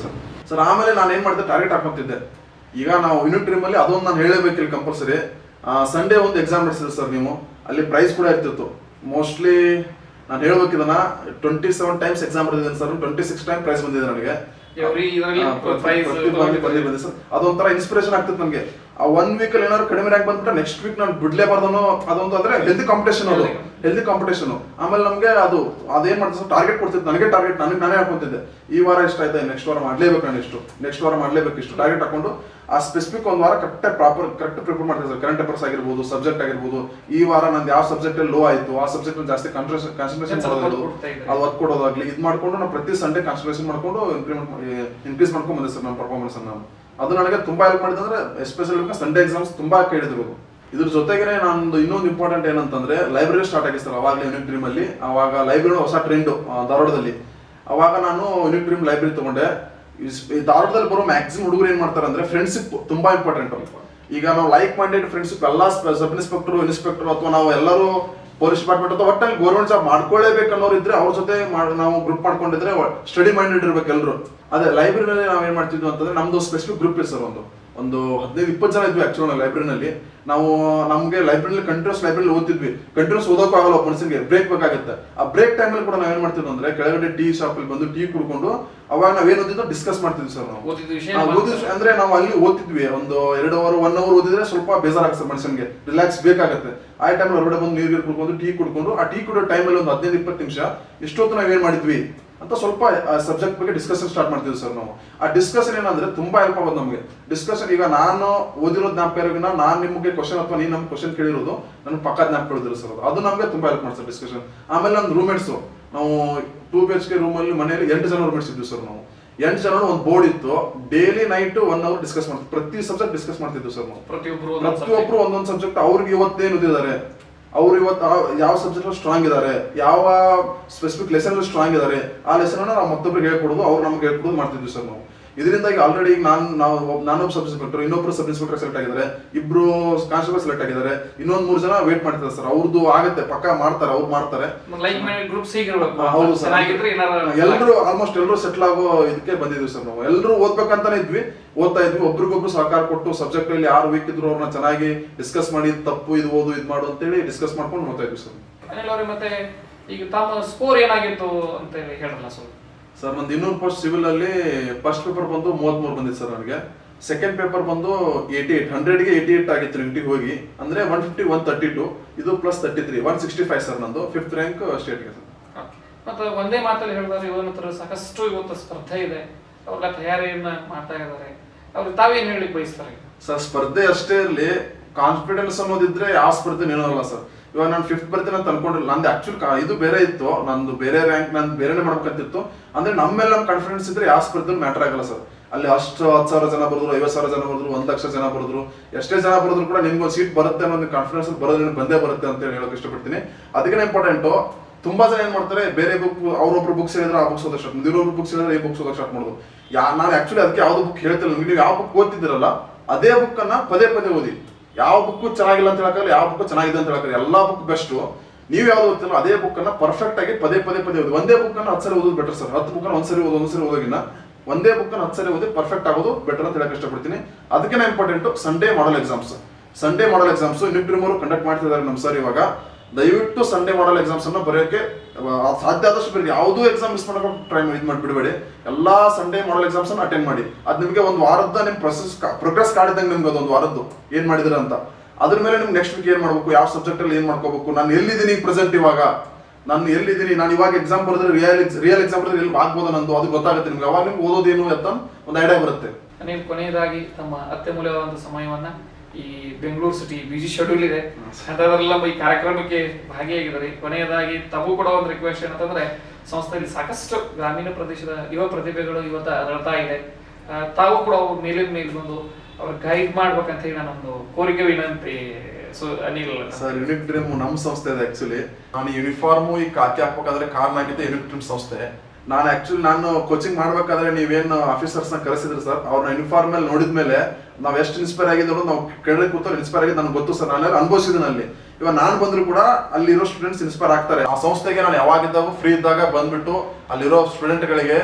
ಸರ್ ಆಮೇಲೆ ನಾನು ಏನ್ ಮಾಡಿದೆ ಟಾರ್ಗೆಟ್ ಹಾಕೊಂತಿದ್ದೆ ಈಗ ನಾವು ಯೂನಿಟ್ ಟೀಮ್ ಅಲ್ಲಿ ಅದೊಂದು ನಾನು ಹೇಳಬೇಕಿಲ್ಲ ಕಂಪಲ್ಸರಿ ಸಂಡೇ ಒಂದು ಎಕ್ಸಾಮ್ ನಡೆಸಿದ್ರೆ ಸರ್ ನೀವು ಅಲ್ಲಿ ಪ್ರೈಸ್ ಕೂಡ ಇರ್ತಿತ್ತು ಮೋಸ್ಟ್ಲಿ ನಾನು ಹೇಳ್ಬೇಕಿದನ್ನ ಟ್ವೆಂಟಿ ಸೆವೆನ್ ಟೈಮ್ಸ್ ಎಕ್ಸಾಮ್ ಬರೆದಿದ್ದೇನೆ sir twenty six time prize ಬಂದಿದೆ ನನಗೆ ಎವ್ರಿ ಇದರಲ್ಲಿ ಆ, ಪ್ರತಿ- ಪ್ರೈಸ್ ಪ್ರತಿ ಬಾರಿ ಬಂದೇ ಬಂದಿದೆ ಸರ್. ಅದೊಂಥರ ಇನ್ಸ್ಪಿರೇಷನ್ ಆಗ್ತದೆ ನನಗೆ ಆ ಒನ್ ವೀಕ್ ಅಲ್ಲಿ ಏನಾದ್ರು ಕಡಿಮೆ ರ್ಯಾಂಕ್ ಬಂದ್ಬಿಟ್ರೆ ನೆಕ್ಸ್ಟ್ ವೀಕ್ ನಾನು ಬಿಡ್ಲೇಬಾರ್ದನೋ ಅದೊಂದು ಅಂದ್ರೆ ಹೆಲ್ದಿ ಕಾಂಪಿಟೇಷನ್ ಅದು ಹೆಲ್ದಿ ಕಾಂಪಿಟೇಷನ್ ಆಮೇಲೆ ನಮಗೆ ಅದು ಅದೇನ್ ಮಾಡ್ತಾರೆ ಸರ್ ಟಾರ್ಗೆಟ್ ಕೊಡ್ತಿದ್ದು ನನಗೆ ಟಾರ್ಗೆಟ್ ನನಗೆ ನಾನೇ ಹಾಕೊಂತಿದ್ದೆ ಈ ವಾರ ಇಷ್ಟ ಆಯ್ತಾ ನೆಕ್ಸ್ಟ್ ವಾರ ಮಾಡ್ಲೇಬೇಕು ನಾನು ಇಷ್ಟು ನೆಕ್ಸ್ಟ್ ವಾರ ಮಾಡ್ಲೇಬೇಕು ಇಷ್ಟು ಟಾರ್ಗೆಟ್ ಹಾಕೊಂಡು ಆ ಸ್ಪೆಸಿಫಿಕ್ ಒಂದು ವಾರ ಕರೆಕ್ಟ್ ಪ್ರಾಪರ್ ಕರೆಕ್ಟ್ ಪ್ರಿಪೇರ್ ಮಾಡ್ತೀನಿ ಸರ್ ಕರೆಂಟ್ ಅಫೇರ್ಸ್ ಆಗಿರ್ಬೋದು ಸಬ್ಜೆಕ್ಟ್ ಆಗಿರ್ಬೋದು ಈ ವಾರ ನಂದು ಯಾವ ಸಬ್ಜೆಕ್ಟ್ ಲೋ ಆಯ್ತು ಆ ಸಬ್ಜೆಕ್ಟ್ ಜಾಸ್ತಿ ಕಾನ್ಸಂಟ್ರೇಷನ್ ಕಾನ್ಸಂಟ್ರೇಷನ್ ಸ್ವಲ್ಪ ಮಾಡೋದು ಕೊಡ್ತಾ ಇದ್ರೆ. ಅದು ಒತ್ತು ಕೊಡೋದಾಗ್ಲಿ ಇದು ಮಾಡ್ಕೊಂಡು ನಾವು ಪ್ರತಿ ಸಂಡೇ ಕಾನ್ಸಂಟ್ರೇಷನ್ ಮಾಡ್ಕೊಂಡು ಇನ್ಕ್ರಿಮೆಂಟ್ ಇನ್ಕ್ರೀಸ್ ಮಾಡ್ಕೊಂಡು ಬಂದೆ ಸರ್ ನನ್ನ ಪರ್ಫಾರ್ಮೆನ್ಸ್ ನಾನು ಅದು ನನಗೆ ತುಂಬಾ ಹೆಲ್ಪ್ ಮಾಡಿದೆ ಅಂದ್ರೆ ಎಸ್ಪೆಷಲಿ ಸಂಡೇ ಎಕ್ಸಾಮ್ಸ್ ತುಂಬಾ ಕೇಳಿದ್ರು ಇದ್ರ ಜೊತೆಗೆ ನಂದು ಇನ್ನೊಂದು ಇಂಪಾರ್ಟೆಂಟ್ ಏನಂತಂದ್ರೆ ಲೈಬ್ರರಿ ಸ್ಟಾರ್ಟ್ ಆಗಿದೆ ಸರ್ ಅವಾಗಲೇ ಯೂನಿಟ್ ಡ್ರೀಮ್ ಅಲ್ಲಿ ಅವಾಗ ಲೈಬ್ರರಿ ಹೊಸ ಟ್ರೆಂಡ್ ಧಾರವಾಡದಲ್ಲಿ ಅವಾಗ ನಾನು ಯೂನಿಟ್ ಡ್ರೀಮ್ ಲೈಬ್ರರಿ ತಗೊಂಡೆ ಇಸ್- ಈ ಧಾರವಾಡದಲ್ಲಿ ಬರೋ ಮ್ಯಾಕ್ಸಿಮಮ್ ಹುಡುಗರು ಏನ್ ಮಾಡ್ತಾರೆ ಅಂದ್ರೆ ಫ್ರೆಂಡ್ಶಿಪ್ ತುಂಬಾ ಇಂಪಾರ್ಟೆಂಟ್ ಈಗ ನಾವು ಲೈಕ್ ಮೈಂಡೆಡ್ ಫ್ರೆಂಡ್ಶಿಪ್ ಎಲ್ಲ ಸಬ್ ಇನ್ಸ್ಪೆಕ್ಟರ್ ಇನ್ಸ್ಪೆಕ್ಟರ್ ಅಥವಾ ನಾವು ಎಲ್ಲರೂ ಪೊಲೀಸ್ ಡಿಪಾರ್ಟ್ಮೆಂಟ್ ಅಥವಾ ಒಟ್ಟಲ್ಲಿ ಗೌರ್ಮೆಂಟ್ ಜಾಬ್ ಮಾಡ್ಕೊಳ್ಳೇಬೇಕು ಅನ್ನೋರು ಇದ್ರೆ ಅವ್ರ ಜೊತೆ ಮಾಡ್- ನಾವು ಗ್ರೂಪ್ ಮಾಡ್ಕೊಂಡಿದ್ರೆ ಸ್ಟಡಿ ಮೈಂಡೆಡ್ ಇರ್ಬೇಕು ಎಲ್ಲರೂ ಅದೇ ಲೈಬ್ರರಿನಲ್ಲಿ ನಾವು ಏನ್ ಮಾಡ್ತಿದ್ವಿ ಅಂತಂದ್ರೆ ನಮ್ದು ಸ್ಪೆಸಿಫಿಕ್ ಗ್ರೂಪ್ ಇದೆ ಸರ್ ಒಂದು ಒಂದು ಹದಿನೈದು ಇಪ್ಪತ್ತು ಜನ ಇದ್ವಿ ಆಕ್ಚುಲಿ ಲೈಬ್ರರಿನಲ್ಲಿ ನಾವು ನಮಗೆ ಲೈಬ್ರರಿಲಿ ಕಂಟಿನ್ಯೂಸ್ ಲೈಬ್ರರಿ ಓದ್ತಿದ್ವಿ ಕಂಟಿನ್ಯೂಸ್ ಓದೋಕ್ಕೂ ಆಗಲ್ಲ ಒಬ್ಬ ಮನುಷ್ಯನಿಗೆ ಬ್ರೇಕ್ ಬೇಕಾಗುತ್ತೆ ಆ ಬ್ರೇಕ್ ಟೈಮಲ್ಲಿ ಕೂಡ ನಾವೇನ್ ಮಾಡ್ತಿದ್ವಿ ಅಂದ್ರೆ ಕೆಳಗಡೆ ಟೀ ಶಾಪಲ್ಲಿ ಬಂದು ಟೀ ಕುಡ್ಕೊಂಡು ಅವಾಗ ನಾವೇನ್ ಓದಿದ್ದೋ ಡಿಸ್ಕಸ್ ಮಾಡ್ತಿದ್ವಿ ಸರ್ ನಾವು ಓದಿದ ವಿಷಯ ಆ, ಓದಿದ ವಿಷಯ ಅಂದ್ರೆ ನಾವು ಅಲ್ಲಿ ಓದ್ತಿದ್ವಿ ಒಂದು ಎರಡು ಅವರ್ ಒನ್ ಅವರ್ ಓದಿದ್ರೆ ಸ್ವಲ್ಪ ಬೇಜಾರಾಗುತ್ತೆ ಮನುಷ್ಯನಿಗೆ ರಿಲ್ಯಾಕ್ಸ್ ಬೇಕಾಗುತ್ತೆ ಆ ಟೈಮ್ ಹೊರಗಡೆ ಬಂದು ನೀರು ಕುಡ್ಕೊಂಡು ಟೀ ಕುಡ್ಕೊಂಡು ಆ ಟೀ ಕುಡೋ ಟೈಮಲ್ಲಿ ಒಂದು ಹದಿನೈದು ಇಪ್ಪತ್ತು ನಿಮಿಷ ಇಷ್ಟೊತ್ತು ನಾವ್ ಏನ್ ಮಾಡಿದ್ವಿ ಅಂತ ಸ್ವಲ್ಪ ಸಬ್ಜೆಕ್ಟ್ ಬಗ್ಗೆ ಡಿಸ್ಕಷನ್ ಸ್ಟಾರ್ಟ್ ಮಾಡ್ತಿದ್ವಿ ಸರ್ ನಾವು ಆ ಡಿಸ್ಕಷನ್ ಏನಂದ್ರೆ ತುಂಬಾ ಹೆಲ್ಪ್ ಆಗೋದು ನಮಗೆ ಡಿಸ್ಕಷನ್ ಈಗ ನಾನು ಓದಿರೋ ಜ್ಞಾಪಕ ಇರೋಗಿನ ನಾನು ನಿಮಗೆ ಕ್ವಶನ್ ಅಥವಾ ನೀನು ನಮ್ಗೆ ಕ್ವಶನ್ ಕೇಳಿರೋದು ನನಗೆ ಪಕ್ಕ ಜ್ಞಾಪಕ ಇಳಿದ್ರು ಸರ್ ಅದು. ಅದು ನಮಗೆ ತುಂಬಾ ಹೆಲ್ಪ್ ಮಾಡ್ತಾರೆ ಡಿಸ್ಕಷನ್ ಆಮೇಲೆ ನಮ್ಮ ರೂಮ್ಮೇಟ್ಸ್ ನಾವು ಟೂ ಬಿ ಎಚ್ ಕೆ ರೂಮಲ್ಲಿ ಮನೆಯಲ್ಲಿ ಎಂಟು ಜನ ರೂಮ್ಮೇಟ್ಸ್ ಇದ್ವಿ ಸರ್ ನಾವು ಎಂಟು ಜನ ಒಂದು ಬೋರ್ಡ್ ಇತ್ತು daily night one hour discuss ಮಾಡ್ತೀವಿ ಪ್ರತಿ ಸಬ್ಜೆಕ್ಟ್ ಡಿಸ್ಕಸ್ ಮಾಡ್ತಿದ್ವಿ ಸರ್ ನಾವು ಪ್ರತಿಯೊಬ್ರು ಒಂದೊಂದ್ ಪ್ರತಿಯೊಬ್ರು ಒಂದೊಂದು ಸಬ್ಜೆಕ್ಟ್ ಅವ್ರಿಗೆ ಇವತ್ತೇನು ಓದಿದ್ದಾರೆ ಅವ್ರು ಇವತ್ತು ಆ- ಯಾವ ಸಬ್ಜೆಕ್ಟ್ ಸ್ಟ್ರಾಂಗ್ ಇದ್ದಾರೆ ಯಾವ ಸ್ಪೆಸಿಫಿಕ್ ಲೆಸನ್ ಸ್ಟ್ರಾಂಗ್ ಇದ್ದಾರೆ ಆ ಲೆಸನ್ ನಾವು ಮತ್ತೊಬ್ಬರಿಗೆ ಹೇಳ್ಕೊಡೋದು ಅವ್ರು ನಮ್ಗೆ ಹೇಳ್ಕೊಡೋದು ಮಾಡ್ತಿದ್ವಿ ಸರ್ ನಾವು ಇದರಿಂದಾಗಿ ಆಲ್ರೆಡಿ ಈಗ ನಾನು ನಾವು ಒಬ್ಬ- ನಾನೊಬ್ಬ ಸಬ್ ಇನ್ಸ್ಪೆಕ್ಟರ್ ಇನ್ನೊಬ್ರು ಸಬ್ ಇನ್ಸ್ಪೆಕ್ಟರ್ ಸೆಲೆಕ್ಟ್ ಆಗಿದ್ದಾರೆ ಇಬ್ರು ಕಾನ್ಸ್ಟೇಬಲ್ ಸೆಲೆಕ್ಟ್ ಆಗಿದ್ದಾರೆ ಇನ್ನೊಂದ್ ಮೂರು ಜನ ವೇಟ್ ಮಾಡ್ತಾರೆ ಸರ್ ಅವ್ರದ್ದು ಆಗತ್ತೆ ಪಕ್ಕ ಮಾಡ್ತಾರೆ ಅವ್ರು ಮಾಡ್ತಾರೆ ಲೈಕ್ ಮೈಂಡೆಡ್ ಗ್ರೂಪ್ಸ್ ಹೀಗಿರ್ಬೇಕು ಆ, ಹೌದು ಸರ್ ಚೆನ್ನಾಗಿದ್ರೆ ಏನಾರ ಎಲ್ಲರೂ ಆಲ್ಮೋಸ್ಟ್ ಎಲ್ಲರೂ ಸೆಟ್ಲ್ ಆಗೋ ಇದಕ್ಕೆ ಬಂದಿದ್ವಿ ಸರ್ ನಾವು ಎಲ್ಲರೂ ಓದ್ಬೇಕಂತಾನೆ ಇದ್ವಿ ಓದ್ತಾ ಇದ್ವಿ ಒಬ್ರಿಗೊಬ್ರು ಸಹಕಾರ ಕೊಟ್ಟು ಸಬ್ಜೆಕ್ಟ್ ಅಲ್ಲಿ ಯಾರು ವೀಕ್ ಇದ್ರು ಅವ್ರನ್ನ ಚೆನ್ನಾಗಿ ಡಿಸ್ಕಸ್ ಮಾಡಿ ಇದ್ ತಪ್ಪು ಇದು ಓದು ಇದು ಮಾಡು ಅಂತೇಳಿ ಡಿಸ್ಕಸ್ ಮಾಡ್ಕೊಂಡು ಓದ್ತಾ ಇದ್ವಿ ಸರ್ ಅನಿಲ್ ಅವ್ರೆ ಮತ್ತೆ ಈಗ ತಮ್ಮ ಸ್ಕೋರ್ ಏನಾಗಿತ್ತು ಅಂತ ಹೇಳಿ ಹೇಳಲ್ಲ ಸ್ವಲ್ಪ ಸರ್ ನಂದು ಇನ್ನೂರು ಪೋಸ್ಟ್ ಸಿವಿಲ್ ಅಲ್ಲಿ ಫಸ್ಟ್ ಪೇಪರ್ ಬಂದು ಮೂವತ್ಮೂರು ಬಂದಿತ್ತು ಸರ್ ನನಗೆ ಸೆಕೆಂಡ್ ಪೇಪರ್ ಬಂದು ಏಯ್ಟಿ ಏಟ್ ಹಂಡ್ರೆಡ್ಗೆ ಏಯ್ಟಿ ಏಟ್ ಆಗಿತ್ತು ಇಂಟಿಗೆ ಹೋಗಿ ಅಂದ್ರೆ one fifty one thirty two ಇದು plus thirty three one sixty five sir ನಂದು ಫಿಫ್ತ್ ರ್ಯಾಂಕ್ ಸ್ಟೇಟ್ಗೆ ಸರ್ Okay. ಮತ್ತೆ ಒಂದೇ ಮಾತಲ್ಲಿ ಹೇಳಿದ್ರೆ ಇವನ ಹತ್ರ ಸಾಕಷ್ಟು ಇವತ್ತು ಸ್ಪರ್ಧೆ ಇದೆ ಅವ್ರೆಲ್ಲ ತಯಾರಿಯನ್ನ ಮಾಡ್ತಾ ಇದ್ದಾರೆ ಅವ್ರು ತಾವೇನ್ ಹೇಳಿ ಬಯಸ್ತಾರೆ ಸರ್ ಸ್ಪರ್ಧೆ ಅಷ್ಟೇ ಇರಲಿ ಕಾನ್ಫಿಡೆನ್ಸ್ ಅನ್ನೋದಿದ್ರೆ ಯಾವ ಸ್ಪರ್ಧೆ ಏನಲ್ಲ ಸರ್ ಇವಾಗ ನಾನು ಫಿಫ್ತ್ ಬರ್ತೀನಿ ಅಂತ ಅನ್ಕೊಂಡಿಲ್ಲ ನಂದು ಆಕ್ಚುಲಿ ಇದು ಬೇರೆ ಇತ್ತು ನಂದು ಬೇರೆ ರ್ಯಾಂಕ್ ನಂದು ಬೇರೆನೆ ಮಾಡ್ಬೇಕಂತಿತ್ತು ಅಂದ್ರೆ ನಮ್ಮ ಮೇಲೆ ನಮ್ ಕಾನ್ಫಿಡೆನ್ಸ್ ಇದ್ರೆ ಯಾವ ಸ್ಪರ್ಧೆ ಮ್ಯಾಟರ್ ಆಗಲ್ಲ ಸರ್ ಅಲ್ಲಿ ಅಷ್ಟು ಹತ್ತು ಸಾವಿರ ಜನ ಬರೆದ್ರು ಐವತ್ತು ಸಾವಿರ ಜನ ಬರೆದ್ರು ಒಂದ್ ಲಕ್ಷ ಜನ ಬರೆದ್ರು ಎಷ್ಟೇ ಜನ ಬರೆದ್ರು ಕೂಡ ನಿಮ್ಗೆ ಸೀಟ್ ಬರುತ್ತೆ ಅನ್ನೋ ಕಾನ್ಫಿಡೆನ್ಸ್ ಬರೋದು ನಿಮ್ಗೆ ಬಂದೇ ಬರುತ್ತೆ ಅಂತ ಹೇಳಕ್ ಇಷ್ಟಪಡ್ತೀನಿ ಅದಕ್ಕೆ ಇಂಪಾರ್ಟೆಂಟು ತುಂಬಾ ಜನ ಏನ್ ಮಾಡ್ತಾರೆ ಬೇರೆ ಬುಕ್ ಅವ್ರೊಬ್ರು ಬುಕ್ಸ್ ಹೇಳಿದ್ರೆ ಆ ಬುಕ್ಸ್ ಓದೋ ಸ್ಟಾರ್ಟ್ ಮಾಡೋದು ಇವ್ರೊಬ್ರು ಬುಕ್ಸ್ ಹೇಳಿದ್ರೆ ಈ ಬುಕ್ಸ್ ಓದೋ ಸ್ಟಾರ್ಟ್ ಮಾಡೋದು ಯಾ ನಾನು ಆಕ್ಚುಲಿ ಅದಕ್ಕೆ ಯಾವ್ದು ಬುಕ್ ಹೇಳ್ತಿಲ್ಲ ನಿಮ್ಗೆ ನೀವು ಯಾವ ಬುಕ್ ಓದ್ತಿದ್ದೀರಲ್ಲ ಅದೇ ಬುಕ್ ಅನ್ನ ಪದೇ ಪದೇ ಓದಿ ಯಾವ ಬುಕ್ ಚೆನ್ನಾಗಿಲ್ಲ ಅಂತ ಹೇಳಕ್ಕಾಗಲ್ಲ ಯಾವ ಬುಕ್ ಚೆನ್ನಾಗಿದೆ ಅಂತ ಹೇಳಕ್ಕಾಗಲ್ಲ ಎಲ್ಲಾ ಬುಕ್ ಬೆಸ್ಟ್ ನೀವು ಯಾವ್ದು ಓದ್ತಿರೋ ಅದೇ ಬುಕ್ ಅನ್ನ ಪರ್ಫೆಕ್ಟ್ ಆಗಿ ಪದೇ ಪದೇ ಪದೇ ಓದಿ ಒಂದೇ ಬುಕ್ ಅನ್ನ ಹತ್ತು ಸರಿ ಓದೋದು ಬೆಟರ್ ಸರ್ ಹತ್ತು ಬುಕ್ ಒಂದ್ಸರಿ ಓದೋ ಒಂದ್ಸರಿ ಓದೋಗಿನ್ನ ಒಂದೇ ಬುಕ್ ಅನ್ನ ಹತ್ತು ಸರಿ ಓದಿ ಪರ್ಫೆಕ್ಟ್ ಆಗೋದು ಬೆಟರ್ ಅಂತ ಹೇಳಕ್ ಇಷ್ಟಪಡ್ತೀನಿ ಅದಕ್ಕೆ important Sunday model exams Sunday model exams ಇನ್ನಿಬ್ರು ಮೂರು ಕಂಡಕ್ಟ್ ಮಾಡ್ತಿದ್ದಾರೆ ನಮ್ಮ ಸರ್ ಇವಾಗ ದಯವಿಟ್ಟು ಸಂಡೇ ಮಾಡಲ್ ಎಕ್ಸಾಮ್ಸ್ ಅನ್ನ ಬರೆಯೋಕೆ ಆ, ಸಾಧ್ಯ ಆದಷ್ಟು ಬೇರೆ ಯಾವುದೂ ಎಕ್ಸಾಮ್ ಮಿಸ್ ಮಾಡೋಕೆ ಟ್ರೈ ಇದು ಮಾಡಿಬಿಡಬೇಡಿ ಎಲ್ಲಾ ಸಂಡೇ ಮಾಡಲ್ ಎಕ್ಸಾಮ್ಸ್ ಅನ್ನ ಅಟೆಂಡ್ ಮಾಡಿ ಅದ್ ನಿಮಗೆ ಒಂದು ವಾರದ ನಿಮ್ ಪ್ರೊಸೆಸ್ ಪ್ರೋಗ್ರೆಸ್ ಕಾರ್ಡ್ ಇದ್ದಂಗೆ ನಿಮ್ಗೆ ಅದೊಂದು ವಾರದ್ದು ಏನ್ ಮಾಡಿದಿರ ಅಂತ ಅದ್ರ ಮೇಲೆ ನಿಮ್ಗೆ ನೆಕ್ಸ್ಟ್ ವೀಕ್ ಏನ್ ಮಾಡ್ಬೇಕು ಯಾವ ಸಬ್ಜೆಕ್ಟ್ ಅಲ್ಲಿ ಏನ್ ಮಾಡ್ಕೋಬೇಕು ನಾನು ಎಲ್ಲಿದ್ದೀನಿ ಪ್ರೆಸೆಂಟ್ ಇವಾಗ ನಾನು ಎಲ್ಲಿದ್ದೀನಿ ನಾನು ಇವಾಗ ಎಕ್ಸಾಮ್ ಬರೆದ್ರೆ ರಿಯಲ್ ರಿಯಲ್ ಎಕ್ಸಾಮ್ ಬರೆದ್ರೆ ಎಲ್ಲಿ ಆಗ್ಬೋದು ನಂದು ಅದು ಗೊತ್ತಾಗುತ್ತೆ ನಿಮ್ಗೆ ಅವಾಗ ನಿಮ್ಗೆ ಓದೋದೇನು ಅಂತ ಒಂದು ಐಡಿಯಾ ಬರುತ್ತೆ ನೀವು ಕೊನೆಯದಾಗಿ ತಮ್ಮ ಅತ್ಯಮೂಲ್ಯವಾದಂತಹ ಸಮಯವನ್ನ ಈ ಬೆಂಗಳೂರು ಸಿಟಿ ಬಿಜಿ ಶೆಡ್ಯೂಲ್ ಇದೆ ಅದರೆಲ್ಲ ಈ ಕಾರ್ಯಕ್ರಮಕ್ಕೆ ಭಾಗಿಯಾಗಿದ್ದಾರೆ ಕೊನೆಯದಾಗಿ ತಮಗೂ ಕೂಡ ಒಂದು ರಿಕ್ವೆಸ್ಟ್ ಏನಂತಂದ್ರೆ ಸಂಸ್ಥೆಯಲ್ಲಿ ಸಾಕಷ್ಟು ಗ್ರಾಮೀಣ ಪ್ರದೇಶದ ಯುವ ಪ್ರತಿಭೆಗಳು ಇವತ್ತು ಅರಳ್ತಾ ಇದೆ ಆ, ತಾವು ಕೂಡ ಅವ್ರ ಮೇಲಿನ ಮೇಲೆ ಬಂದು ಅವ್ರ ಗೈಡ್ ಮಾಡ್ಬೇಕಂತ ಹೇಳಿ ನಾನೊಂದು ಕೋರಿಕೆ ವಿನಂತಿ so Anil sir Unique Dream ನಮ್ಮ ಸಂಸ್ಥೆ ಇದೆ ಆಕ್ಚುಲಿ ನಾನು ಯೂನಿಫಾರ್ಮು ಈ ಕಾಕಿ ಹಾಕ್ಬೇಕಾದ್ರೆ ಕಾರಣ ಆಗಿದ್ದೆ ಯೂನಿಕ್ ಡ್ರೀಮ್ ಸಂಸ್ಥೆ ನಾನು ಆಕ್ಚುಲಿ ನಾನು ಕೋಚಿಂಗ್ ಮಾಡ್ಬೇಕಾದ್ರೆ ನೀವೇನು ಆಫೀಸರ್ಸ್ ನ ಕರೆಸಿದ್ರಿ ಸರ್ ಅವ್ರನ್ನ ಯೂನಿಫಾರ್ಮ್ ಮೇಲೆ ನೋಡಿದ್ಮೇಲೆ ನಾವ್ ಎಷ್ಟು ಇನ್ಸ್ಪೈರ್ ಆಗಿದ್ರು ನಾವು ಕೆಳಗೆ ಕೂತವ್ರು ಇನ್ಸ್ಪೈರ್ ಆಗಿದ್ದು ನನಗೆ ಗೊತ್ತು ಸರ್ ನಾನು ಅನುಭವಿಸಿದ್ದೀನಿ ಅಲ್ಲಿ ಇವಾಗ ನಾನು ಬಂದ್ರು ಕೂಡ ಅಲ್ಲಿರೋ ಸ್ಟೂಡೆಂಟ್ಸ್ ಇನ್ಸ್ಪೈರ್ ಆಗ್ತಾರೆ ಆ ಸಂಸ್ಥೆಗೆ ನಾನು ಯಾವಾಗಿದ್ದಾಗ ಫ್ರೀ ಇದ್ದಾಗ ಬಂದ್ಬಿಟ್ಟು ಅಲ್ಲಿರೋ ಸ್ಟೂಡೆಂಟ್ಗಳಿಗೆ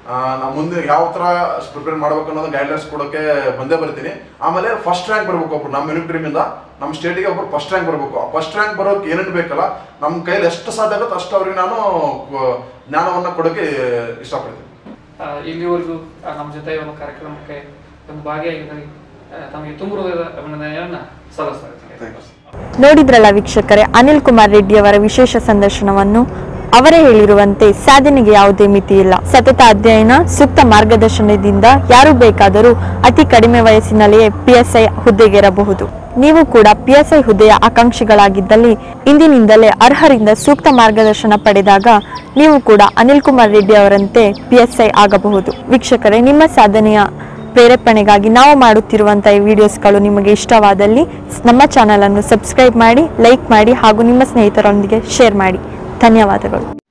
ನಾವು ಮುಂದೆ ಯಾವ ಥರ ಪ್ರಿಪೇರ್ ಮಾಡ್ಬೇಕು ಅನ್ನೋದು ಗೈಡ್ಲೈನ್ಸ್ ಕೊಡೋಕೆ ಬಂದೇ ಬರ್ತೀನಿ ಆಮೇಲೆ ಫಸ್ಟ್ ರ್ಯಾಂಕ್ ಬರಬೇಕು ಒಬ್ರು ನಮ್ಮ ಯೂನಿಟ್ ಟೀಮಿಂದ ನಮ್ಮ ಸ್ಟೇಟಿಗೆ ಒಬ್ರು ಫಸ್ಟ್ ರ್ಯಾಂಕ್ ಬರಬೇಕು ಆ ಫಸ್ಟ್ ರ್ಯಾಂಕ್ ಬರೋಕೆ ಏನೇನು ಬೇಕಲ್ಲ ನಮ್ಮ ಕೈಲಿ ಎಷ್ಟು ಸಾಧ್ಯ ಆಗುತ್ತೋ ಅಷ್ಟು ಅವ್ರಿಗೆ ನಾನು ಕ- ಜ್ಞಾನವನ್ನ ಕೊಡೋಕೆ ಇಷ್ಟಪಡ್ತೀನಿ ಆ, ಇಲ್ಲಿವರೆಗೂ ಆ, ನಮ್ಮ ಜೊತೆ ಈ ಒಂದು ಕಾರ್ಯಕ್ರಮಕ್ಕೆ ಒಂದು ಭಾಗಿಯಾಗಿದ್ದಾರೆ ಆ, ತಮಗೆ ತುಂಬ ಹೃದಯದ ಅಭಿನಂದನೆಯನ್ನ ಸಲ್ಲಿಸ್ತಾ ಇದ್ದೀನಿ ಥ್ಯಾಂಕ್ ಯು ನೋಡಿದ್ರಲ್ಲ ವೀಕ್ಷಕರೇ ಅನಿಲ್ ಕುಮಾರ್ ರೆಡ್ಡಿ ಅವರ ವಿಶೇಷ ಸಂದರ್ಶನವನ್ನು ಅವರೇ ಹೇಳಿರುವಂತೆ ಸಾಧನೆಗೆ ಯಾವುದೇ ಮಿತಿ ಇಲ್ಲ ಸತತ ಅಧ್ಯಯನ ಸೂಕ್ತ ಮಾರ್ಗದರ್ಶನದಿಂದ ಯಾರು ಬೇಕಾದರೂ ಅತಿ ಕಡಿಮೆ ವಯಸ್ಸಿನಲ್ಲಿಯೇ ಪಿಎಸ್ಐ ಹುದ್ದೆಗೇರಬಹುದು ನೀವು ಕೂಡ ಪಿಎಸ್ಐ ಹುದ್ದೆಯ ಆಕಾಂಕ್ಷಿಗಳಾಗಿದ್ದಲ್ಲಿ ಇಂದಿನಿಂದಲೇ ಅರ್ಹರಿಂದ ಸೂಕ್ತ ಮಾರ್ಗದರ್ಶನ ಪಡೆದಾಗ ನೀವು ಕೂಡ ಅನಿಲ್ ಕುಮಾರ್ ರೆಡ್ಡಿ ಅವರಂತೆ ಪಿಎಸ್ಐ ಆಗಬಹುದು ವೀಕ್ಷಕರೇ ನಿಮ್ಮ ಸಾಧನೆಯ ಪ್ರೇರೇಪಣೆಗಾಗಿ ನಾವು ಮಾಡುತ್ತಿರುವಂತಹ ಈ ವಿಡಿಯೋಸ್ಗಳು ನಿಮಗೆ ಇಷ್ಟವಾದಲ್ಲಿ ನಮ್ಮ ಚಾನಲ್ ಅನ್ನು ಸಬ್ಸ್ಕ್ರೈಬ್ ಮಾಡಿ ಲೈಕ್ ಮಾಡಿ ಹಾಗೂ ನಿಮ್ಮ ಸ್ನೇಹಿತರೊಂದಿಗೆ ಶೇರ್ ಮಾಡಿ ಧನ್ಯವಾದಗಳು